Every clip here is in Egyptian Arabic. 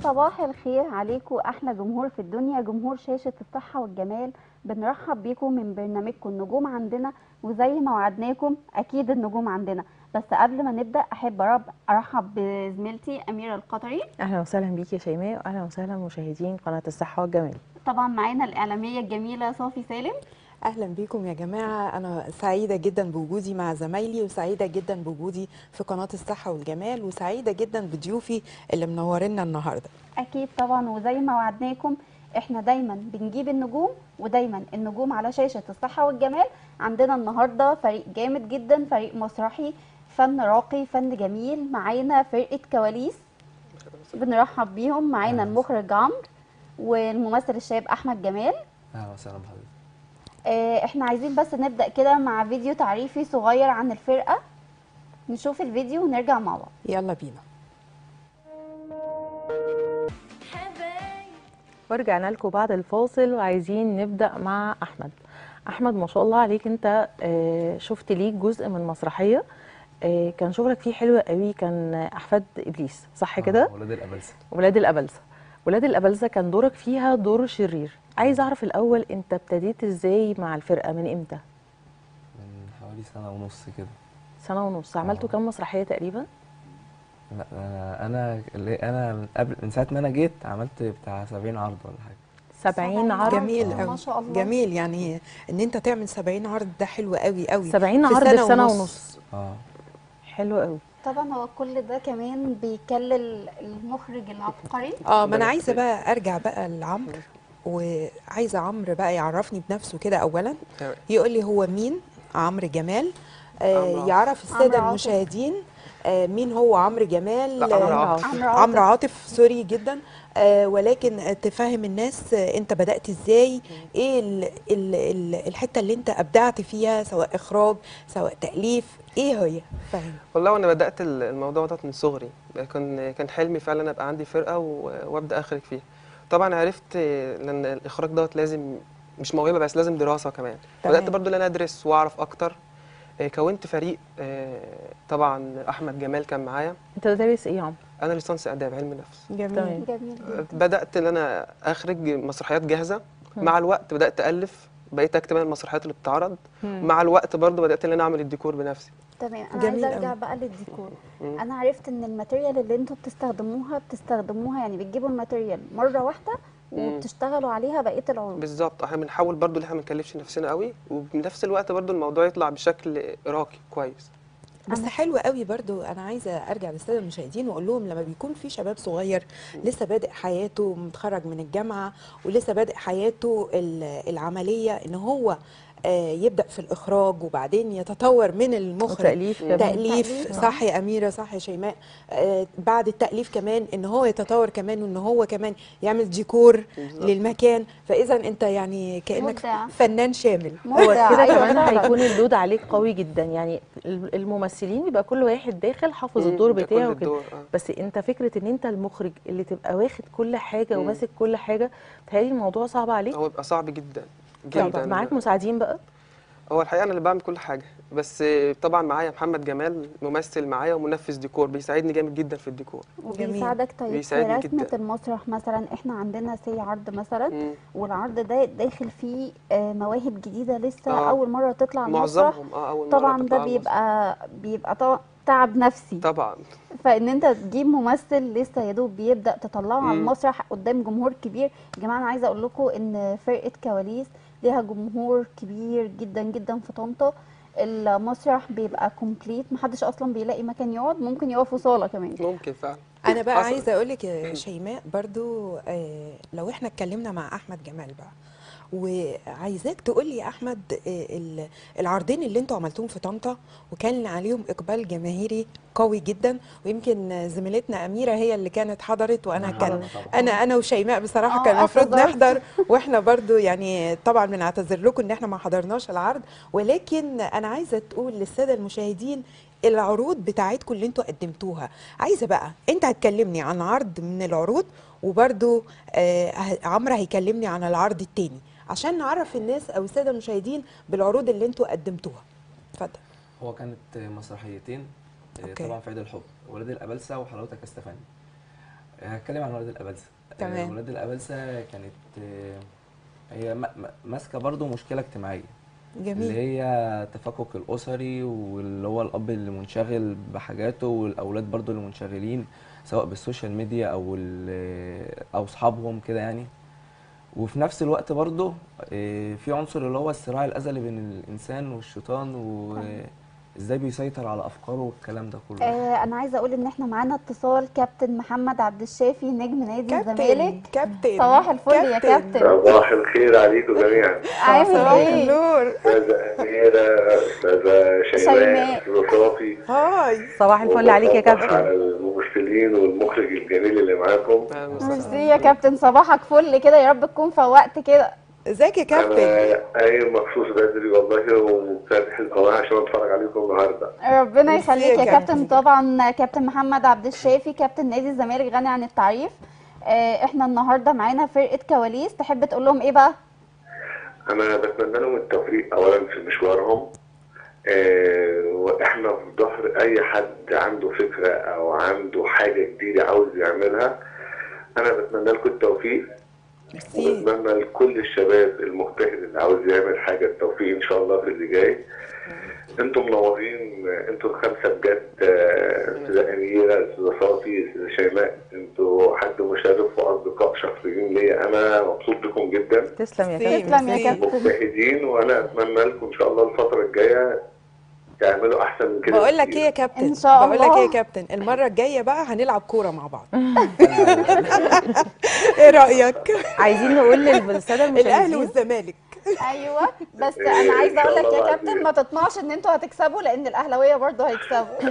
صباح الخير عليكم احلى جمهور في الدنيا جمهور شاشة الصحة والجمال بنرحب بيكم من برنامجكم النجوم عندنا وزي ما وعدناكم اكيد النجوم عندنا بس قبل ما نبدا احب أرب- ارحب بزميلتي اميره القطري اهلا وسهلا بيكي يا شيماء واهلا وسهلا مشاهدين قناه الصحه والجمال طبعا معانا الاعلاميه الجميله صافي سالم اهلا بيكم يا جماعه انا سعيده جدا بوجودي مع زمايلي وسعيده جدا بوجودي في قناه الصحه والجمال وسعيده جدا بضيوفي اللي منورينا النهارده اكيد طبعا وزي ما وعدناكم احنا دايما بنجيب النجوم ودايما النجوم على شاشه الصحه والجمال عندنا النهارده فريق جامد جدا فريق مسرحي فن راقي فن جميل معانا فرقه كواليس بنرحب بيهم معانا المخرج عمرو والممثل الشاب احمد جمال اهلا وسهلا بحضرتك آه، احنا عايزين بس نبدا كده مع فيديو تعريفي صغير عن الفرقه نشوف الفيديو ونرجع مع بعض يلا بينا ورجعنا لكم بعد الفاصل وعايزين نبدا مع احمد احمد ما شاء الله عليك انت آه، شفت ليك جزء من مسرحيه آه، كان شغلك فيه حلو قوي كان احفاد ابليس صح كده ولاد الابلسه ولاد الابلسه ولاد الابلسه كان دورك فيها دور شرير عايز اعرف الاول انت ابتديت ازاي مع الفرقه من امتى من حوالي سنه ونص كده سنه ونص عملتوا آه. كام مسرحيه تقريبا لا انا انا اللي- انا من قبل من ساعه ما انا جيت عملت بتاع 70 عرض ولا حاجه 70 عرض جميل ما قوي شاء الله جميل يعني ان انت تعمل 70 عرض ده حلو قوي قوي 70 في عرض في سنه ونص اه حلو قوي طبعا هو كل ده كمان بيكلل المخرج العبقري اه ما انا ربنا عايزه يخليك. بقى ارجع بقى لعمرو وعايزه عمرو بقى يعرفني بنفسه كده اولا تمام. يقول لي هو مين عمرو جمال عمرو آه عاطف. يعرف عمرو الساده عاطف. المشاهدين آه مين هو عمرو جمال لا، عمرو آه، عاطف. عمرو عمرو عاطف. عاطف سوري جدا آه ولكن آه، تفهم الناس آه، انت بدأت ازاي ايه ال ال ال الحتة اللي انت ابدعت فيها سواء اخراج سواء تأليف ايه هي فاهم والله وانا بدات ال- الموضوع ده من صغري كان كان حلمي فعلا ابقى عندي فرقه و- وابدا اخرج فيها طبعا عرفت لان الاخراج دوت لازم مش موهبه بس لازم دراسه كمان تمام. بدات برضو ان انا ادرس واعرف اكتر آه، كونت فريق آه، طبعا احمد جمال كان معايا انت دارس ايه يا عمرو انا ليسانس اداب علم نفس جميل تمام. جميل جدا بدات ان انا اخرج مسرحيات جاهزه مع الوقت بدات الف بقيت اكتب أنا المسرحيات اللي بتتعرض مع الوقت برضو بدات ان انا اعمل الديكور بنفسي تمام انا جميل عايزه ارجع أوي. بقى للديكور مم. انا عرفت ان الماتيريال اللي انتوا بتستخدموها بتستخدموها يعني بتجيبوا الماتيريال مره واحده مم. وبتشتغلوا عليها بقيه العروض بالظبط احنا بنحاول برضو ان احنا ما نكلفش نفسنا قوي وبنفس الوقت برضو الموضوع يطلع بشكل راقي كويس بس حلو قوي برضو انا عايزه ارجع للساده المشاهدين واقول لهم لما بيكون في شباب صغير لسه بادئ حياته متخرج من الجامعه ولسه بادئ حياته ال- العمليه ان هو آه، يبدا في الاخراج وبعدين يتطور من المخرج وتأليف كمان تأليف تأليف. صح يا أميرة صح يا شيماء آه بعد التأليف كمان إن هو يتطور كمان وإن هو كمان يعمل ديكور بالظبط. للمكان فإذا أنت يعني كأنك مبدع. فنان شامل هو مبدع كده أيوة كمان فعلاً. هيكون اللود عليك قوي جدا يعني ال- الممثلين بيبقى كل واحد داخل حافظ مم، الدور ده كل بتاعه كده الدور، آه. بس انت فكره ان انت المخرج اللي تبقى واخد كل حاجه مم. وماسك كل حاجه بتهيألي الموضوع صعب عليك هو بيبقى صعب جدا طب جدا معاك مساعدين بقى هو الحقيقه انا اللي بعمل كل حاجه بس طبعا معايا محمد جمال ممثل معايا ومنفذ ديكور بيساعدني جامد جدا في الديكور وبيساعدك طيب في بيساعدني رسمه جدا. المسرح مثلا احنا عندنا سي عرض مثلا مم. والعرض ده داخل فيه آه، مواهب جديده لسه آه. اول مره تطلع المسرح معظمهم اه اول مره طبعا تطلع ده على بيبقى بيبقى طبعا تعب نفسي المسرح. طبعا فان انت تجيب ممثل لسه يا دوب بيبدا تطلعه على مم. المسرح قدام جمهور كبير يا جماعه انا عايزه اقول لكم ان فرقه كواليس ليها جمهور كبير جدا جدا في طنطا المسرح بيبقى كومبليت محدش اصلا بيلاقي مكان يقعد ممكن يقف في صاله كمان ممكن فعلا أنا بقى حصل. عايزة أقول لك يا شيماء برضو آه لو إحنا اتكلمنا مع أحمد جمال بقى وعايزاك تقول لي يا احمد آه، ال- العرضين اللي انتوا عملتوهم في طنطا وكان عليهم اقبال جماهيري قوي جدا ويمكن زميلتنا اميره هي اللي كانت حضرت وانا أنا كان حضرت طبعاً. انا انا وشيماء بصراحه آه، كان المفروض اعتذرت. نحضر واحنا برضو يعني طبعا بنعتذر لكم ان احنا ما حضرناش العرض ولكن انا عايزه تقول للساده المشاهدين العروض بتاعتكم اللي انتوا قدمتوها عايزه بقى انت هتكلمني عن عرض من العروض وبرضو آه ه- عمرو هيكلمني عن العرض التاني عشان نعرف الناس او الساده المشاهدين بالعروض اللي انتوا قدمتوها اتفضل هو كانت مسرحيتين آه، أوكي. طبعا في عيد الحب ولاد الابلسه وحلاوتك يا استفاني هتكلم عن ولاد الأبلسة تمام. آه، ولاد الأبلسة كانت آه، هي م- م- ماسكة برضو مشكلة اجتماعية اللي جميل هي التفكك الأسري واللي هو الأب اللي منشغل بحاجاته والأولاد برضو اللي منشغلين سواء بالسوشيال ميديا أو ال- أو أصحابهم كده يعني وفي نفس الوقت برضو آه، في عنصر اللي هو الصراع الأزلي بين الإنسان والشيطان وإزاي بيسيطر على أفكاره والكلام ده كله آه انا عايزه اقول ان احنا معانا اتصال كابتن محمد عبد الشافي نجم نادي كابتن الزمالك كابتن صباح الفل يا كابتن صباح الخير عليكم جميعا عامل صباح ايه النور استاذة أميرة استاذة شيماء. شيماء أستاذة صافي هاي صباح الفل عليك يا وبصبح كابتن على الممثلين والمخرج الجميل اللي معاكم أهلاً وسهلاً. ميرسي يا كابتن صباحك فل كده يا رب تكون فوقت كده ازيك يا كابتن أنا قايم مخصوص بدري والله وفاتح القناة عشان أتفرج عليكم النهاردة ربنا ميرسي يخليك يا يا كابتن كابتن. طبعا كابتن محمد عبد الشافي كابتن نادي الزمالك غني عن التعريف آه، احنا النهارده معانا فرقه كواليس تحب تقول لهم ايه بقى أنا بتمنى لهم التوفيق أولا في مشوارهم آه، وإحنا في ظهر أي حد عنده فكرة أو عنده حاجة جديدة عاوز يعملها أنا بتمنى لكم التوفيق ميرسي وبتمنى لكل الشباب المجتهد اللي عاوز يعمل حاجه التوفيق ان شاء الله في اللي جاي انتم منورين انتوا الخمسه بجد آه، استاذه اميره استاذه صافي استاذه شيماء انتوا حد مشرف واصدقاء شخصيين ليا انا مبسوط بكم جدا تسلم يا ميرسي. كابتن تسلم يا ميرسي. كابتن مجتهدين وانا اتمنى لكم ان شاء الله الفتره الجايه تعملوا احسن من كده بقول لك بكتير. ايه يا كابتن إن شاء بقول لك الله. ايه يا كابتن المره الجايه بقى هنلعب كوره مع بعض ايه رايك عايزين نقول للساده الاهلي المشاهدين والزمالك ايوه بس إيه، انا عايزه إن اقول شاء لك يا الله كابتن بعدين. ما تطمعش ان انتوا هتكسبوا لان الاهلاويه برضه هيكسبوا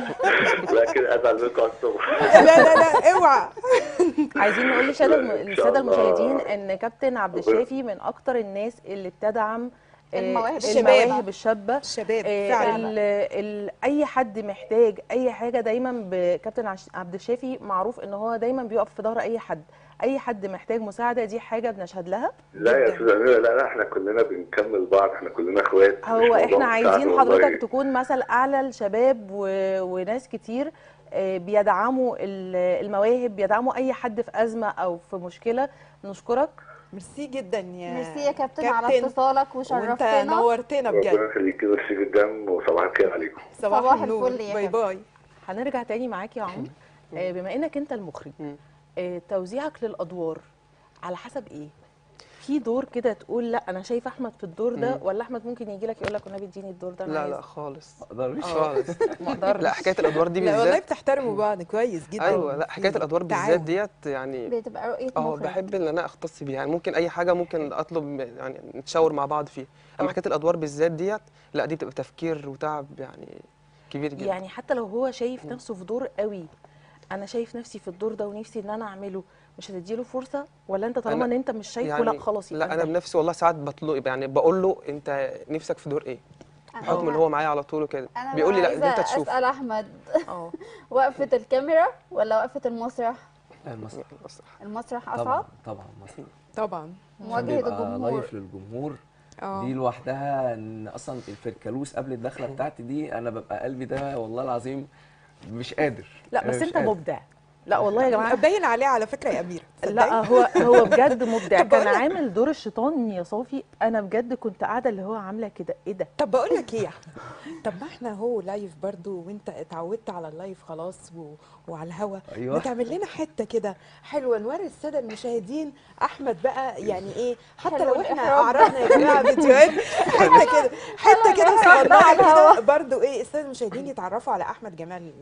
لا كده ازعل منكم على الصبح لا لا لا اوعى عايزين نقول للساده الم- إن شاء للساده الله. المشاهدين ان كابتن عبد الشافي من اكتر الناس اللي بتدعم آه، المواهب الشباب. المواهب الشابه الشباب آه، فعلا ال ال اي حد محتاج اي حاجه دايما بكابتن عش- عبد الشافي معروف ان هو دايما بيقف في ظهر اي حد اي حد محتاج مساعده دي حاجه بنشهد لها لا يا جداً. استاذ اميره لا لا احنا كلنا بنكمل بعض احنا كلنا اخوات مش هو موضوع احنا عايزين مساعدة حضرتك والله. تكون مثل اعلى لشباب و... وناس كتير آه، بيدعموا ال- المواهب بيدعموا اي حد في ازمه او في مشكله نشكرك ميرسي جدا يا ميرسي يا كابتن على اتصالك وانت وشرفتنا نورتنا بجد ربنا يخليكي ميرسي جدا وصباح الخير عليكم صباح, صباح النور الفل يا باي كابتن. باي هنرجع تاني معاك يا عمرو آه، بما انك انت المخرج مم. آه، توزيعك للادوار على حسب ايه في دور كده تقول لا انا شايف احمد في الدور ده مم. ولا احمد ممكن يجي لك يقول لك والنبي اديني الدور ده أنا لا عايز. لا خالص مقدرش خالص ما اقدرش لا حكايه الادوار دي لا والله بالذات بتحترموا بعض كويس جدا ايوه لا حكايه الادوار بالذات تعاون. ديت يعني بتبقى رؤيه اه مخرج بحب ان انا اختص بيها يعني ممكن اي حاجه ممكن اطلب يعني نتشاور مع بعض فيها اما آه. حكايه الادوار بالذات ديت لا دي بتبقى تفكير وتعب يعني كبير جدا يعني حتى لو هو شايف نفسه في دور قوي انا شايف نفسي في الدور ده ونفسي ان انا اعمله مش هتديله فرصه ولا انت طالما أنا- ان انت مش شايفه لا خلاص يبقى لا انا انت- بنفسي والله ساعات بطلب يعني بقول له انت نفسك في دور ايه بحكم ان هو معايا على طول وكده انا بيقول لي لا عايزة ده انت تشوف اسال احمد اه وقفه الكاميرا ولا وقفه المسرح لا المسرح المسرح طبعا اصعب طبعا مسرح طبعا مواجهه بيبقى الجمهور لايف للجمهور اه دي لوحدها ان اصلا الفركلوس قبل الدخله بتاعتي دي انا ببقى قلبي ده والله العظيم مش قادر لا أنا بس مش انت قادر. مبدع لا والله يا جماعه باين عليه على فكره يا اميره لا هو هو بجد مبدع طب بقول كان لك- عامل دور الشيطان يا صافي انا بجد كنت قاعده اللي هو عامله كده ايه ده طب بقول لك ايه يا أحمد؟ طب ما احنا هو لايف برضو وانت اتعودت على اللايف خلاص و... وعلى الهوا أيوة. ما تعمل لنا حته كده حلوه نوري الساده المشاهدين احمد بقى يعني ايه حتى حلو لو احنا الإحراج. عرضنا يا جماعه فيديوهات حته كده حته كده الإحراج ده صغننه على كده الهوا. برضو ايه الساده المشاهدين يتعرفوا على احمد جمال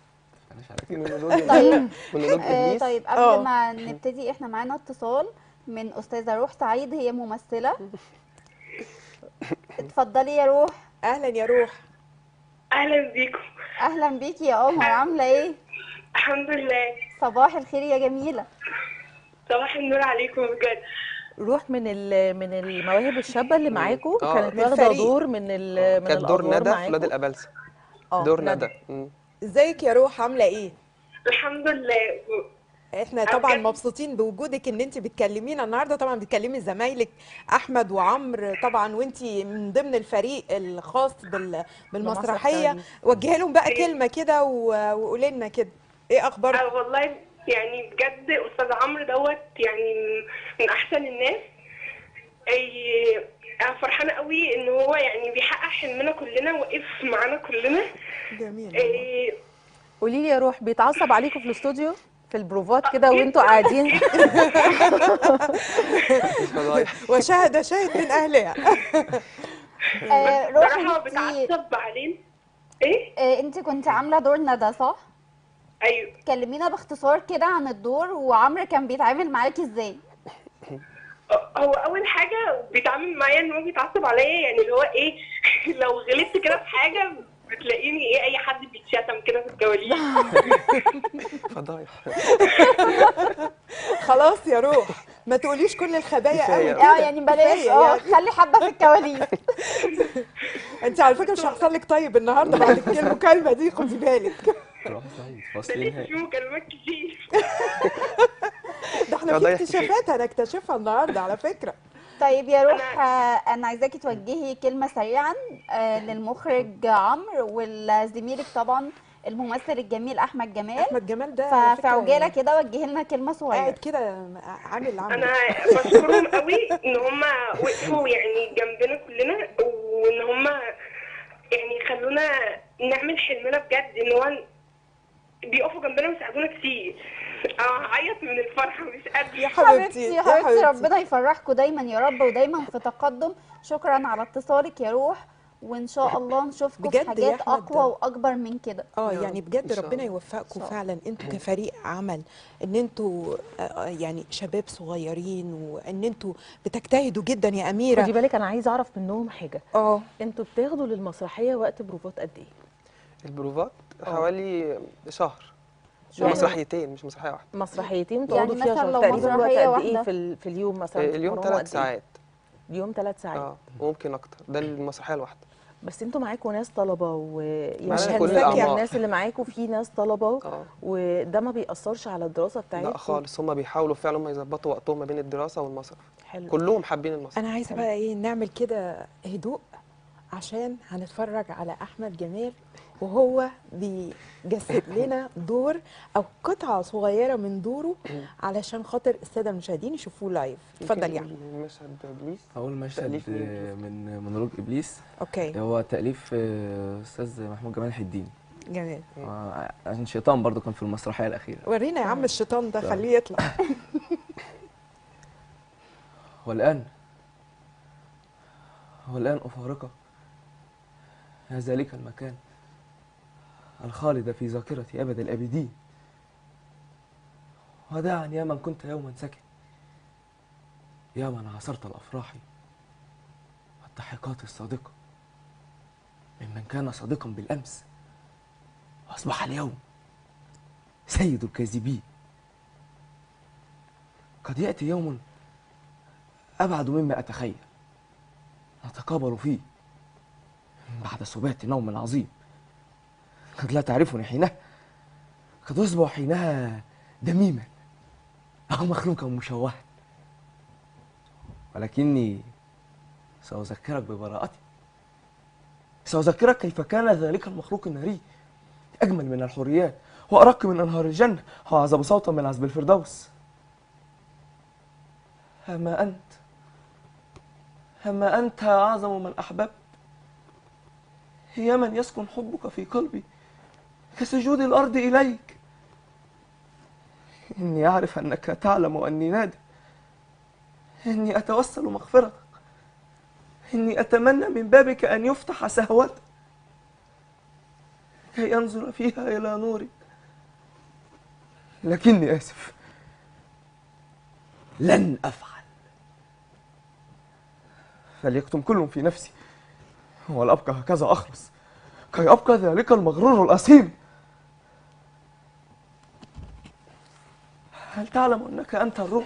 أنا مش عارف كده. مونولوج طيب مونولوج آه ابليس طيب قبل آه. ما نبتدي احنا معانا اتصال من استاذه روح سعيد هي ممثله اتفضلي يا روح اهلا يا روح اهلا بيكم اهلا بيكي يا قمر عامله ايه الحمد لله صباح الخير يا جميله صباح النور عليكم بجد روح من ال- من المواهب الشابه اللي معاكم آه. كانت من واخده الفريق. دور من ال من كانت دور الادوار ندى في معاكم ولاد الابلسه آه، دور ندى مم. ازيك يا روح عامله ايه الحمد لله احنا طبعا أوكي. مبسوطين بوجودك ان انت بتكلمينا النهارده طبعا بتكلمي زمايلك احمد وعمرو طبعا وانت من ضمن الفريق الخاص بال- بالمسرحيه كواليس. وجهي لهم بقى كلمه كده و- وقولي لنا كده ايه اخبار آه والله يعني بجد استاذ عمرو دوت يعني من احسن الناس أي- انا فرحانه قوي ان هو يعني بيحقق حلمنا كلنا وقف معانا كلنا جميل والله. إيه، قولي لي يا روح بيتعصب عليكم في الاستوديو في البروفات كده وانتوا قاعدين فضايح وشاهد شاهد من اهلها آه روح بصراحه انت بتعصب علينا ايه آه انت كنت عامله دور ندى صح ايوه كلمينا باختصار كده عن الدور وعمرو كان بيتعامل معاكي ازاي هو اول حاجه بيتعامل معايا ان هو بيتعصب عليا يعني اللي هو ايه لو غلطت كده في حاجه بتلاقيني ايه اي حد بيتشتم كده في الكواليس فضايح خلاص يا روح ما تقوليش كل الخبايا كفاية. قوي اه كده. يعني بلاش كفاية اه يعني. خلي حبه في الكواليس انت على فكره مش هيحصل لك طيب النهارده بعد المكالمه دي خدي بالك روح سعيد ده فصل لسه نهائي في مكالمات كتير ده احنا في فضايح اكتشافات هنكتشفها النهارده على فكره طيب يا روح آه انا عايزاكي توجهي كلمه سريعا آه للمخرج عمرو ولزميلك طبعا الممثل الجميل احمد جمال احمد جمال ده على ففي فكرة عجاله كده وجهي لنا كلمه قاعد صغيره كده عامل عامل انا بشكرهم قوي ان هم وقفوا يعني جنبنا كلنا وان هم يعني خلونا نعمل حلمنا بجد ان هو بيقفوا جنبنا ويساعدونا كتير اعيط من الفرحه مش قادره يا حبيبتي حبيبتي يا حبيبتي ربنا يفرحكم دايما يا رب ودايما في تقدم شكرا على اتصالك يا روح وان شاء الله نشوفكم بجد في يا حاجات أحمد اقوى واكبر من كده اه يا يعني رب، بجد إن شاء ربنا الله. يوفقكم إن شاء فعلا انتوا كفريق عمل ان انتوا آه، آه، يعني شباب صغيرين وان انتوا بتجتهدوا جدا يا خدي اميره بالك انا عايزه اعرف منهم حاجه اه انتوا بتاخدوا للمسرحيه وقت بروفات قد ايه البروفات حوالي شهر شهر. مسرحيتين مش مسرحيه واحده مسرحيتين بتقعدوا يعني فيها مثلا شهر لو تقريبا الوقت مسرحية قد ايه واحدة. في ال- في اليوم مثلا اليوم بتتمرنوا ثلاث قد إيه؟ ساعات اليوم ثلاث ساعات اه وممكن اكتر ده المسرحيه الواحده بس انتوا معاكم ناس طلبه ويعني معانا كل هنلاقي الأعمار. الناس اللي معاكم في ناس طلبه اه وده ما بيأثرش على الدراسه بتاعتكم لا خالص هم بيحاولوا فعلا هم يظبطوا وقتهم ما بين الدراسه والمسرح حلو كلهم حابين المسرح انا عايزه بقى ايه نعمل كده هدوء عشان هنتفرج على احمد جمال وهو بيجسد لنا دور او قطعه صغيره من دوره علشان خاطر الساده المشاهدين يشوفوه لايف اتفضل يا ممكن احمد مشهد ابليس اول مشهد تأليف مين؟ آه، من مونولوج ابليس اوكي هو تاليف آه، استاذ محمود جمال الحديني جميل آه، عشان شيطان برضو كان في المسرحيه الاخيره ورينا يا عم الشيطان ده طيب. خليه يطلع والآن والآن أفارقك يا ذلك المكان الخالد في ذاكرتي أبد الآبدين وداعا يا من كنت يوما سكن يا من عاصرت الأفراح والضحكات الصادقة ممن كان صادقا بالأمس وأصبح اليوم سيد الكاذبين قد يأتي يوم أبعد مما أتخيل نتقابل فيه بعد سبات نوم عظيم قد لا تعرفني حينها قد أصبح حينها دميما أو مخلوقا مشوها ولكني سأذكرك ببراءتي سأذكرك كيف كان ذلك المخلوق الناري أجمل من الحوريات وأرق من أنهار الجنة وأعذب صوتا من عذب الفردوس أما أنت أما أنت أعظم من أحببت يا من يسكن حبك في قلبي كسجود الأرض إليك إني أعرف أنك تعلم أني نادم إني أتوسل مغفرتك إني أتمنى من بابك أن يفتح سهوتك كي أنظر فيها إلى نورك لكني آسف لن أفعل فليكتم كل في نفسي ولأبقى هكذا أخلص كي أبقى ذلك المغرور الأصيل هل تعلم أنك أنت الروح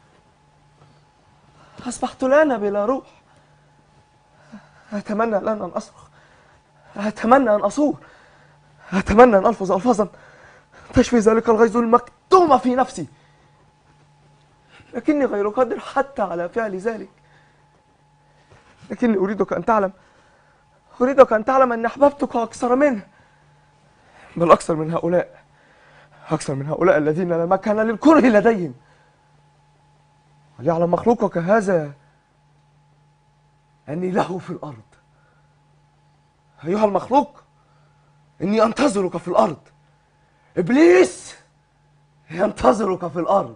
أصبحت لنا بلا روح أتمنى الآن أن أصرخ أتمنى أن أصور أتمنى أن ألفظ ألفاظا تشفي ذلك الغيظ المكتوم في نفسي لكني غير قادر حتى على فعل ذلك لكني أريدك أن تعلم أريدك أن تعلم أني أحببتك أكثر منه بل أكثر من هؤلاء أكثر من هؤلاء الذين لا مكان للكره لديهم وليعلم مخلوقك هذا أني له في الأرض أيها المخلوق إني أنتظرك في الأرض إبليس ينتظرك في الأرض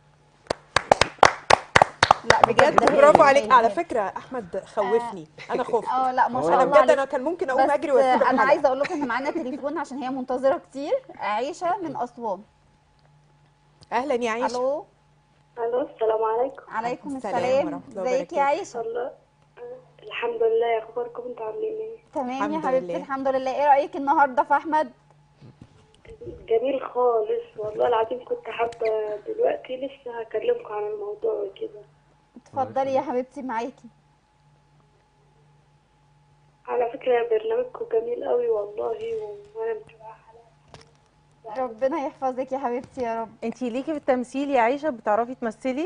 لا بجد هايل، برافو عليك هايل، على هايل. فكره احمد خوفني انا خفت اه لا ما انا شاء الله بجد عليك انا كان ممكن اقوم بس اجري واسيب انا الحلقة. عايزه اقول لكم ان معانا تليفون عشان هي منتظره كتير عيشه من اسوان اهلا يا عيشه الو الو السلام عليكم عليكم السلام السلام ورحمة الله ازيك يا وبركاته. عيشه الله الحمد لله اخباركم انتوا عاملين ايه تمام يا الحمد حبيبتي لله. الحمد لله ايه رايك النهارده في احمد جميل خالص والله العظيم كنت حابه دلوقتي لسه هكلمكم عن الموضوع وكده اتفضلي يا حبيبتي معاكي على فكره برنامجكم جميل قوي والله وانا متابعه حلقات ربنا يحفظك يا حبيبتي يا رب انتي ليكي في التمثيل يا عيشه بتعرفي تمثلي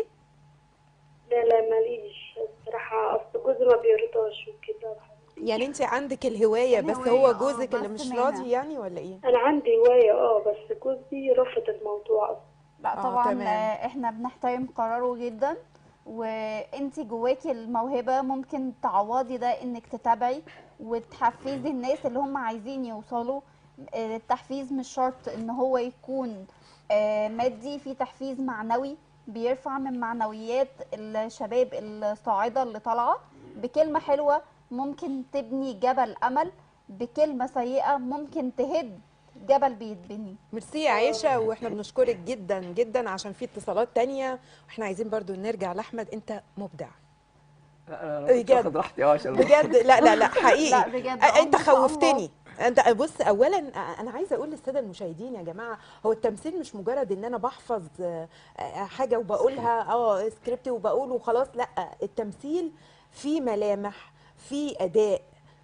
لا لا ماليش الصراحه اصل جوزي ما بيرضاش وكده يعني انت عندك الهوايه بس الهواية، هو اه، جوزك اللي بس مش منها. راضي يعني ولا ايه انا عندي هوايه اه بس جوزي رفض الموضوع اصلا لا اه، طبعا تمام. آه، احنا بنحترم قراره جدا وانتي جواكي الموهبه ممكن تعوضي ده انك تتابعي وتحفزي الناس اللي هم عايزين يوصلوا آه، التحفيز مش شرط ان هو يكون آه، مادي في تحفيز معنوي بيرفع من معنويات الشباب الصاعده اللي طالعه بكلمه حلوه ممكن تبني جبل امل بكلمه سيئه ممكن تهد جبل بيتبني ميرسي يا عيشه واحنا بنشكرك جدا جدا عشان في اتصالات تانية واحنا عايزين برضو نرجع لاحمد انت مبدع لا انا أنا كنت بجد. واخد راحتي اه عشان بجد لا لا لا حقيقي لا بجد، أ- اه انت ما شاء الله. خوفتني انت بص اولا انا عايزه اقول للساده المشاهدين يا جماعه هو التمثيل مش مجرد ان انا بحفظ آه، آه، حاجه وبقولها اه سكريبت وبقول وخلاص لا التمثيل فيه ملامح فيه اداء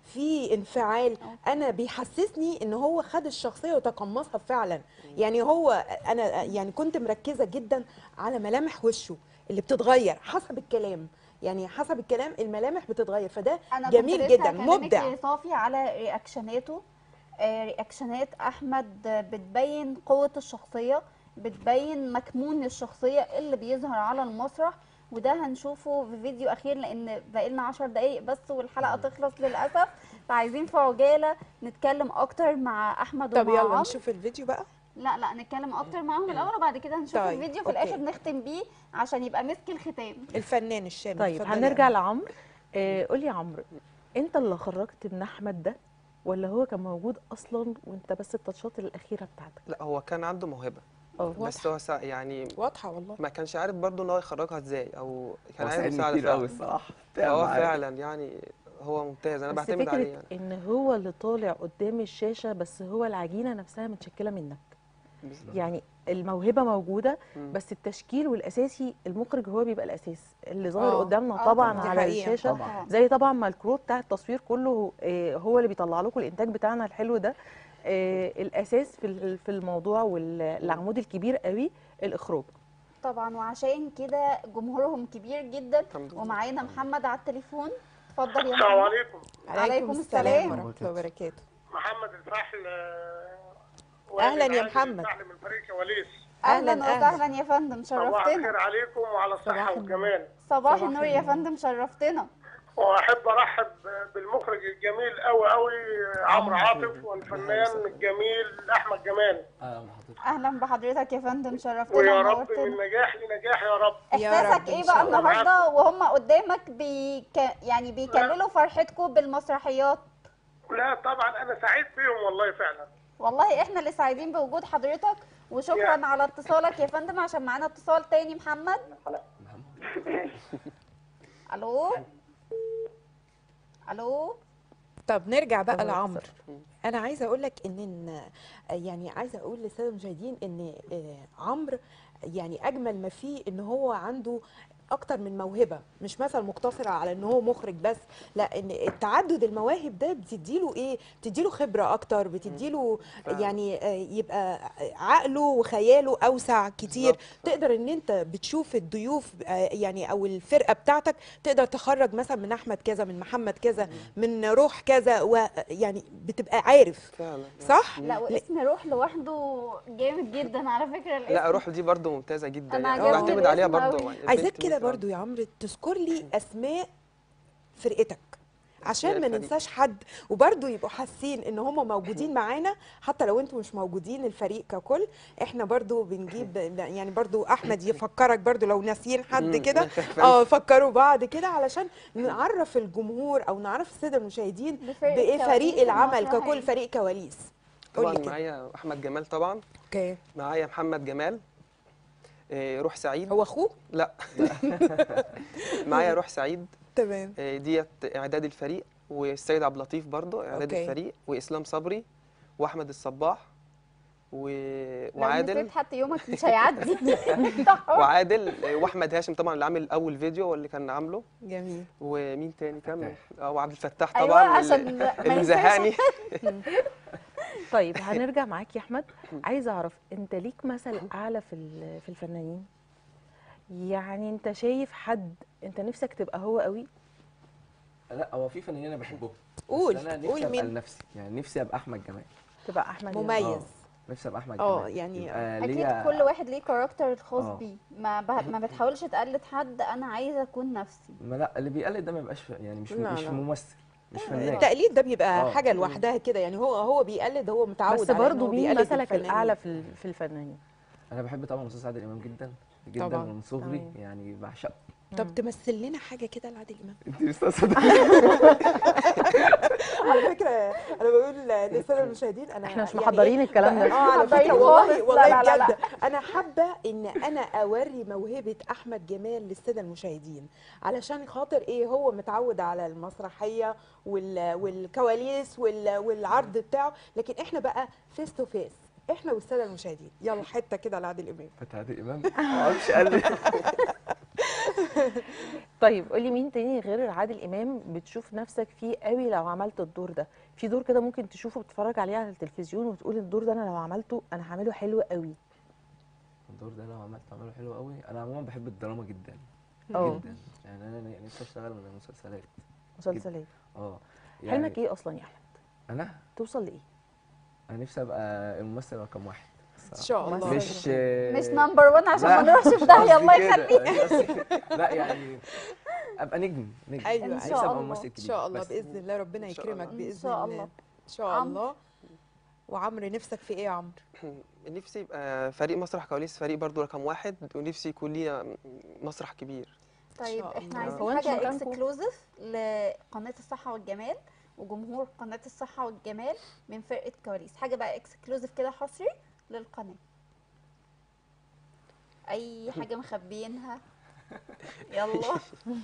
في انفعال انا بيحسسني ان هو خد الشخصيه وتقمصها فعلا يعني هو انا يعني كنت مركزه جدا على ملامح وشه اللي بتتغير حسب الكلام يعني حسب الكلام الملامح بتتغير فده انا كنت جميل لسه جدا هكلمك مبدع يا صافي على رياكشناته آه، رياكشنات احمد آه، بتبين قوه الشخصيه بتبين مكمون الشخصيه اللي بيظهر على المسرح وده هنشوفه في فيديو اخير لان بقالنا 10 دقايق بس والحلقه تخلص للاسف فعايزين في عجاله نتكلم اكتر مع احمد طب ومع يلا عمرو. نشوف الفيديو بقى لا لا نتكلم اكتر معاهم الاول وبعد كده نشوف طيب، الفيديو في أوكي. الاخر نختم بيه عشان يبقى مسك الختام الفنان الشامل طيب اتفضلي هنرجع يا لعمرو آه قولي يا عمرو انت اللي خرجت من احمد ده ولا هو كان موجود اصلا وانت بس التاتشات الاخيره بتاعتك لا هو كان عنده موهبه اه بس هو سا يعني واضحه والله ما كانش عارف برضه ان هو يخرجها ازاي او كان هو عايز ساعدني مساعده كتير قوي فعلا الصراحه فهو تعب معايا. فعلا يعني هو ممتاز انا بس بعتمد فكره عليه يعني ان هو اللي طالع قدام الشاشه بس هو العجينه نفسها متشكله منك بالظبط. يعني الموهبه موجوده مم. بس التشكيل والاساسي المخرج هو بيبقى الاساس اللي ظاهر آه، قدامنا آه طبعا طبعاً. دي على حقيقة. الشاشه طبعا زي طبعا ما الكرو بتاع التصوير كله آه، هو اللي بيطلع لكم الانتاج بتاعنا الحلو ده آه، الاساس في ال- في الموضوع والعمود الكبير قوي الاخراج طبعا وعشان كده جمهورهم كبير جدا الحمد لله. ومعانا محمد على التليفون اتفضل يا السلام محمد عليكم عليكم السلام. ورحمه الله وبركاته محمد الفحل آه، أهلاً يا وائل محمد. الفحل من فريق كواليس أهلاً، اهلا أهلاً. وسهلا يا فندم صباح شرفتنا الخير عليكم وعلى صباح الصحة النور. والجمال صباح صباح النور يا النور. فندم شرفتنا وأحب أرحب بالمخرج الجميل أوي أوي عمرو عاطف والفنان الجميل أحمد جمال اهلا بحضرتك اهلا بحضرتك يا فندم شرفتنا ويا رب ونورتنا من نجاح لنجاح يا رب يا احساسك رب ايه إن شاء بقى الله. النهارده وهم قدامك بيك... يعني بيكللوا فرحتكم بالمسرحيات لا طبعا أنا سعيد بيهم والله فعلا والله احنا اللي سعيدين بوجود حضرتك وشكرا يا. على اتصالك يا فندم عشان معانا اتصال تاني محمد الو الو طب نرجع بقى الله لعمرو يكسر. انا عايزه اقول لك ان إن- يعني عايزه اقول للساده المشاهدين ان آه، عمرو يعني اجمل ما فيه ان هو عنده اكتر من موهبه مش مثلا مقتصره على ان هو مخرج بس لا ان التعدد المواهب ده بتديله ايه بتديله خبره اكتر بتديله فعلا. يعني آه، يبقى عقله وخياله اوسع كتير بالظبط. تقدر ان انت بتشوف الضيوف آه، يعني او الفرقه بتاعتك تقدر تخرج مثلا من احمد كذا من محمد كذا من روح كذا ويعني بتبقى عارف فعلا صح لا واسم روح لوحده جامد جدا على فكره الاسم لا روح دي برضو ممتازه جدا أنا يعني عجبني بعتمد عليها الاسم برضو أوي. يعني عايزاك البنت كده ممتازة. برضو يا عمرو تذكر لي اسماء فرقتك عشان ما الفريق. ننساش حد وبرضو يبقوا حاسين ان هم موجودين معانا حتى لو انتوا مش موجودين الفريق ككل احنا برضو بنجيب يعني برضو احمد يفكرك برضو لو ناسيين حد مم، كده ما تخافش. اه فكروا بعض كده علشان نعرف الجمهور او نعرف الساده المشاهدين بفرق بايه فريق كواليس العمل المسرحية. ككل فريق كواليس قول طبعا لي كده معايا احمد جمال طبعا اوكي معايا محمد جمال إيه، روح سعيد هو اخوه لا معايا روح سعيد تمام إيه، ديت اعداد الفريق والسيد عبد اللطيف برضو اعداد أوكي. الفريق واسلام صبري واحمد الصباح و... لو وعادل نسيت حتى يومك مش هيعدي وعادل إيه، واحمد هاشم طبعا اللي عامل اول فيديو واللي كان عامله جميل ومين تاني كمل اه وعبد الفتاح ايوه طبعا عشان اللي, ما اللي ننساش زهقني طيب هنرجع معاك يا احمد عايزه اعرف انت ليك مثل اعلى في ال- في الفنانين يعني انت شايف حد انت نفسك تبقى هو قوي لا هو في فنانين انا بحبهم بس قول، انا قول نفسي ابقى مين؟ لنفسي يعني نفسي ابقى احمد جمال تبقى احمد جمال. مميز آه، نفسي ابقى احمد اه، جمال يعني يبقى اكيد ليا- كل واحد ليه كاركتر الخاص اه. بيه ما ب... ما بتحاولش تقلد حد انا عايزه اكون نفسي ما لا اللي بيقلد ده ما يبقاش ف- يعني مش لا، مش لا. ممثل مش فنان التقليد ده بيبقى اه. حاجه لوحدها كده يعني هو هو بيقلد هو متعود بس على إن برضه هو مين بيقلد مثلك الفنانين. الاعلى في ال- في الفنانين انا بحب طبعا استاذ عادل امام جدا جدا طبعا. من صغري تمام. يعني بعشقه طب تمثل لنا حاجه كده لعادل امام انت مستقصده على فكره انا بقول للساده المشاهدين انا احنا مش يعني محضرين إيه، الكلام ده اه على محضرين فكره والله خالص. والله لا، لا، لا، بجد انا حابه ان انا اوري موهبه احمد جمال للساده المشاهدين علشان خاطر ايه هو متعود على المسرحيه وال والكواليس وال والعرض بتاعه لكن احنا بقى فيس تو فيس احنا والساده المشاهدين يلا حته كده لعادل امام بتاع عادل امام ما اعرفش قال طيب قولي مين تاني غير عادل امام بتشوف نفسك فيه قوي لو عملت الدور ده في دور كده ممكن تشوفه بتتفرج عليه على التلفزيون وتقول الدور ده انا لو عملته انا هعمله حلو قوي الدور ده لو عملت عمله حلو قوي انا عموما بحب الدراما جدا اه جدا يعني انا نفسي اشتغل من المسلسلات مسلسلات اه حلمك ايه اصلا يا احمد انا توصل لايه انا نفسي ابقى الممثل رقم واحد ان شاء الله مش مش نمبر 1 عشان لا، ما نروحش في مش داهيه قصدي الله كده، يخليك مش قصدي- لا يعني ابقى نجم نجم ايوه إن إن شاء نفسي ابقى الله. ممثل ان كبير شاء الله بس. باذن الله ربنا إن شاء يكرمك الله. إن باذن شاء الله الله. ان شاء عمرو. الله وعمرو نفسك في ايه يا عمرو نفسي يبقى فريق مسرح كواليس فريق برضو رقم واحد ونفسي يكون لينا مسرح كبير طيب شاء احنا الله. هو عايزين انتوا حاجه مكانكم؟ اكسكلوزيف لقناه الصحه والجمال وجمهور قناه الصحه والجمال من فرقه كواليس حاجه بقى اكسكلوزيف كده حصري للقناه اي حاجه مخبيينها يلا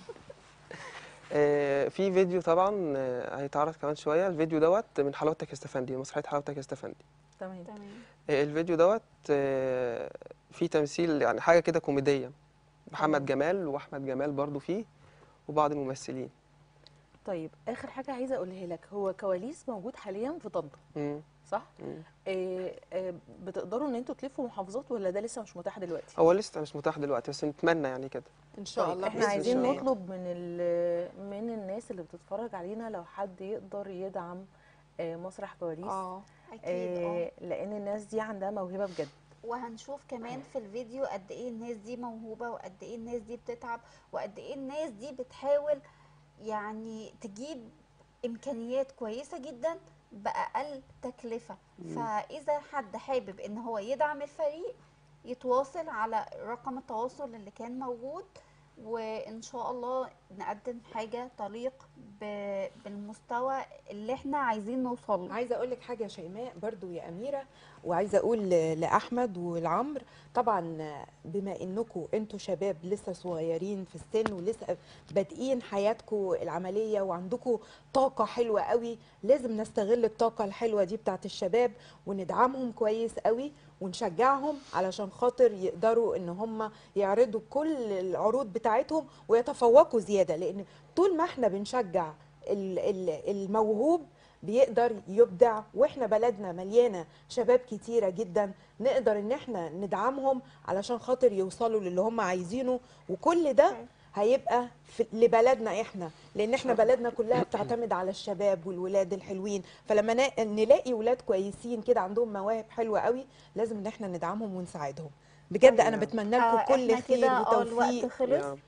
آه، في فيديو طبعا آه، هيتعرض كمان شويه الفيديو دوت من حلاوتك يا استفندي مسرحيه حلاوتك يا استفندي تمام تمام آه، الفيديو دوت آه، فيه تمثيل يعني حاجه كده كوميديه محمد جمال واحمد جمال برضو فيه وبعض الممثلين طيب اخر حاجه عايزه اقولها لك هو كواليس موجود حاليا في طنطا مم. صح مم. إيه إيه بتقدروا ان انتوا تلفوا محافظات ولا ده لسه مش متاح دلوقتي هو لسه مش متاح دلوقتي بس نتمنى يعني كده ان شاء طيب الله احنا بإذن عايزين الله. نطلب من ال- من الناس اللي بتتفرج علينا لو حد يقدر يدعم آه، مسرح كواليس اه اكيد اه آه، لان الناس دي عندها موهبه بجد وهنشوف كمان في الفيديو قد ايه الناس دي موهوبة وقد ايه الناس دي بتتعب وقد ايه الناس دي بتحاول يعني تجيب امكانيات كويسة جدا بأقل تكلفة فإذا حد حابب ان هو يدعم الفريق يتواصل على رقم التواصل اللي كان موجود وان شاء الله نقدم حاجة تليق ب- بالمستوى اللي احنا عايزين نوصل له عايزه اقول لك حاجه يا شيماء برضو يا اميره وعايزه اقول ل- لاحمد ولعمر طبعا بما انكم انتوا شباب لسه صغيرين في السن ولسه بادئين حياتكم العمليه وعندكم طاقه حلوه قوي لازم نستغل الطاقه الحلوه دي بتاعت الشباب وندعمهم كويس قوي ونشجعهم علشان خاطر يقدروا ان هم يعرضوا كل العروض بتاعتهم ويتفوقوا زياده لان طول ما احنا بنشجع ال- ال- الموهوب بيقدر يبدع واحنا بلدنا مليانه شباب كتيره جدا نقدر ان احنا ندعمهم علشان خاطر يوصلوا للي هم عايزينه وكل ده هيبقى في لبلدنا احنا لان احنا بلدنا كلها بتعتمد على الشباب والولاد الحلوين فلما نا- نلاقي ولاد كويسين كده عندهم مواهب حلوه قوي لازم ان احنا ندعمهم ونساعدهم بجد انا بتمنى لكم آه، كل احنا خير كده اه الوقت وتوفيق خلص يا رب.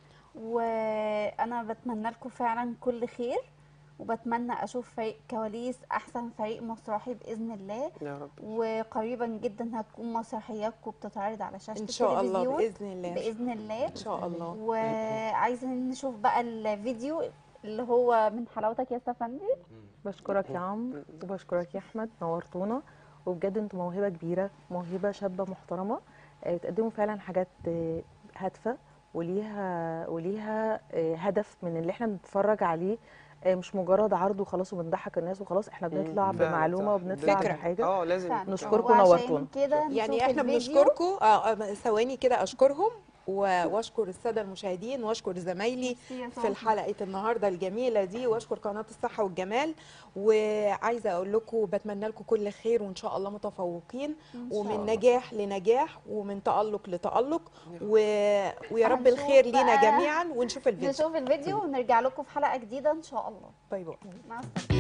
وانا بتمنى لكم فعلا كل خير وبتمنى اشوف فريق كواليس احسن فريق مسرحي باذن الله يا رب وقريبا جدا هتكون مسرحياتكم بتتعرض على شاشه ان شاء الله التلفزيون باذن الله باذن الله ان شاء الله وعايزين نشوف بقى الفيديو اللي هو من حلاوتك يا استفندي بشكرك يا عمرو وبشكرك يا احمد نورتونا وبجد انتوا موهبه كبيره موهبه شابه محترمه آه، تقدموا فعلا حاجات آه، هادفه وليها وليها آه، هدف من اللي احنا بنتفرج عليه آه، مش مجرد عرض وخلاص وبنضحك الناس وخلاص احنا بنطلع فعلا بمعلومه صح. وبنطلع فكرة. بحاجه اه لازم فعلا. يكون نشكركم كده. وعشان نورتونا. كده يعني نشوف احنا الفيديو. بنشكركم اه آه، ثواني كده اشكرهم و- واشكر الساده المشاهدين واشكر زمايلي ميرسي يا في صاحبي. الحلقه النهارده الجميله دي واشكر قناه الصحه والجمال وعايزه اقول لكم بتمنى لكم كل خير وان شاء الله متفوقين إن شاء ومن الله. نجاح لنجاح ومن تالق لتالق و... ويا رب هنشوف الخير لينا بقى- جميعا ونشوف الفيديو نشوف الفيديو ونرجع لكم في حلقه جديده ان شاء الله باي باي مع السلامه